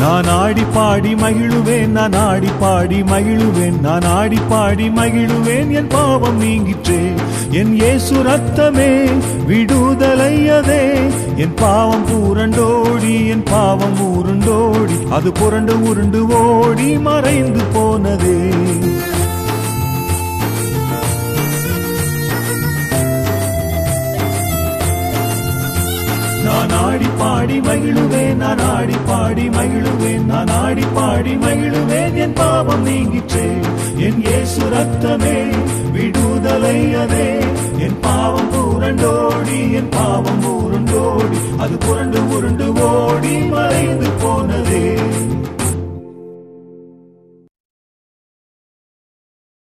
நான் ஆடி பாடி மகிழுவேன் நான் ஆடி பாடி மகிழுவேன் நான் ஆடி பாடி மகிழுவேன் என் பாவம் நீங்கிற்றே என் இயேசு ரத்தமே விடுதலையதே என் பாவம் பூரண்டோடி என் பாவம் உருண்டோடி அது புரண்டு உருண்டு ஓடி மறைந்து போனதே நான் ஆடி பாடி மகிழுவேன் நான் ஆடி பாடி மகிழுவேன் நான் ஆடி பாடி மகிழுவேன் என் பாவம் நீங்கிற்றே என் இயேசு ரத்தமே விடுதலையதே என் பாவம் பூரண்டோடி என் பாவம் பூரண்டோடி அது புரண்டு